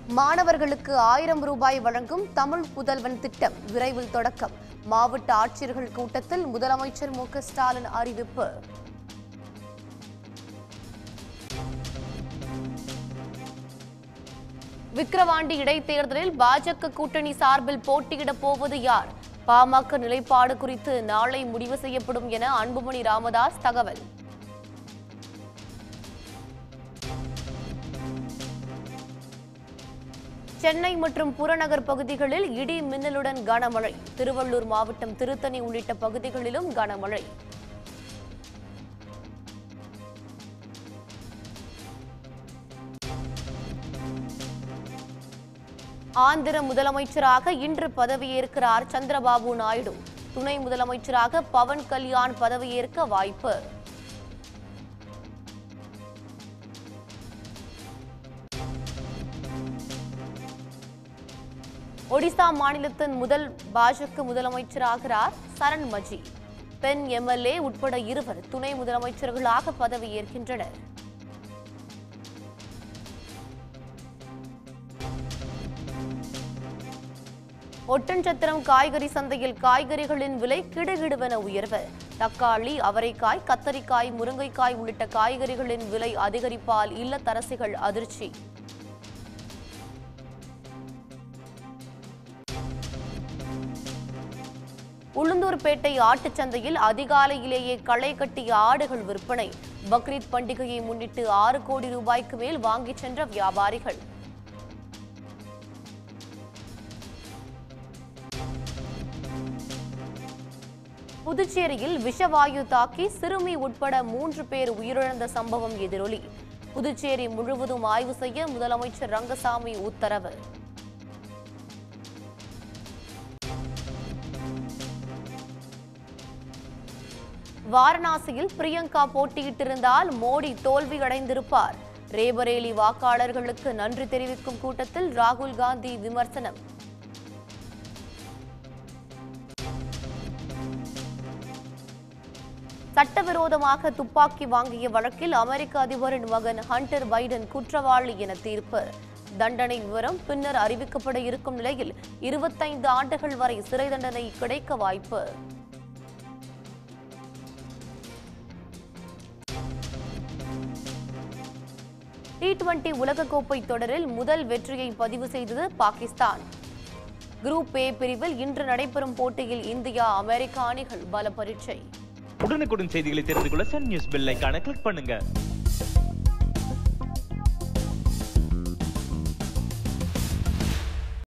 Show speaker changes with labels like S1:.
S1: மாணவர்களுக்கு ஆயிரம் ரூபாய் வழங்கும் தமிழ் புதல்வன் திட்டம் விரைவில் தொடக்கம் மாவட்ட ஆட்சியர்கள் கூட்டத்தில் முதலமைச்சர் மு க ஸ்டாலின் அறிவிப்பு விக்கிரவாண்டி இடைத்தேர்தலில் பாஜக கூட்டணி சார்பில் போட்டியிடப் போவது யார் பாமக நிலைப்பாடு குறித்து நாளை முடிவு செய்யப்படும் என அன்புமணி ராமதாஸ் தகவல் சென்னை மற்றும் புறநகர் பகுதிகளில் இடி மின்னலுடன் கனமழை திருவள்ளூர் மாவட்டம் திருத்தணி உள்ளிட்ட பகுதிகளிலும் கனமழை ஆந்திர முதலமைச்சராக இன்று பதவியேற்கிறார் சந்திரபாபு நாயுடு துணை முதலமைச்சராக பவன் கல்யாண் பதவியேற்க வாய்ப்பு ஒடிசா மாநிலத்தின் முதல் பாஜக முதலமைச்சராகிறார் சரண் மஜி பெண் எம்எல்ஏ உட்பட இருவர் துணை முதலமைச்சர்களாக பதவியேற்கின்றனர் ஒட்டன்சத்திரம் காய்கறி சந்தையில் காய்கறிகளின் விலை கிடுகிடுவென உயர்வு தக்காளி அவரைக்காய் கத்தரிக்காய் முருங்கைக்காய் உள்ளிட்ட காய்கறிகளின் விலை அதிகரிப்பால் இல்லத்தரசிகள் அதிர்ச்சி உளுந்தூர்பேட்டை ஆட்டுச் சந்தையில் அதிகாலையிலேயே களை கட்டிய ஆடுகள் விற்பனை பக்ரீத் பண்டிகையை முன்னிட்டு ஆறு கோடி ரூபாய்க்கு மேல் வாங்கிச் சென்ற வியாபாரிகள் புதுச்சேரியில் விஷவாயு தாக்கி சிறுமி உட்பட மூன்று பேர் உயிரிழந்த சம்பவம் எதிரொலி புதுச்சேரி முழுவதும் ஆய்வு செய்ய முதலமைச்சர் ரங்கசாமி உத்தரவு வாரணாசியில் பிரியங்கா போட்டியிட்டிருந்தால் மோடி தோல்வியடைந்திருப்பார் ரேபரேலி வாக்காளர்களுக்கு நன்றி தெரிவிக்கும் கூட்டத்தில் ராகுல் காந்தி விமர்சனம் சட்டவிரோதமாக துப்பாக்கி வாங்கிய வழக்கில் அமெரிக்க அதிபரின் மகன் ஹண்டர் பைடன் குற்றவாளி என தீர்ப்பு தண்டனை விவரம் பின்னர் அறிவிக்கப்பட இருக்கும் நிலையில் இருபத்தைந்து ஆண்டுகள் வரை சிறை தண்டனை கிடைக்க வாய்ப்பு டி டுவெண்டி உலகக்கோப்பை தொடரில் முதல் வெற்றியை பதிவு செய்தது பாகிஸ்தான் குரூப் ஏ பிரிவில் இன்று நடைபெறும் போட்டியில் இந்தியா அமெரிக்கா அணிகள் பல பரீட்சை
S2: உடனுக்குடன் செய்திகளை தெரிந்து கொள்ள சன் நியூஸ் பெல் ஐகானை கிளிக் பண்ணுங்க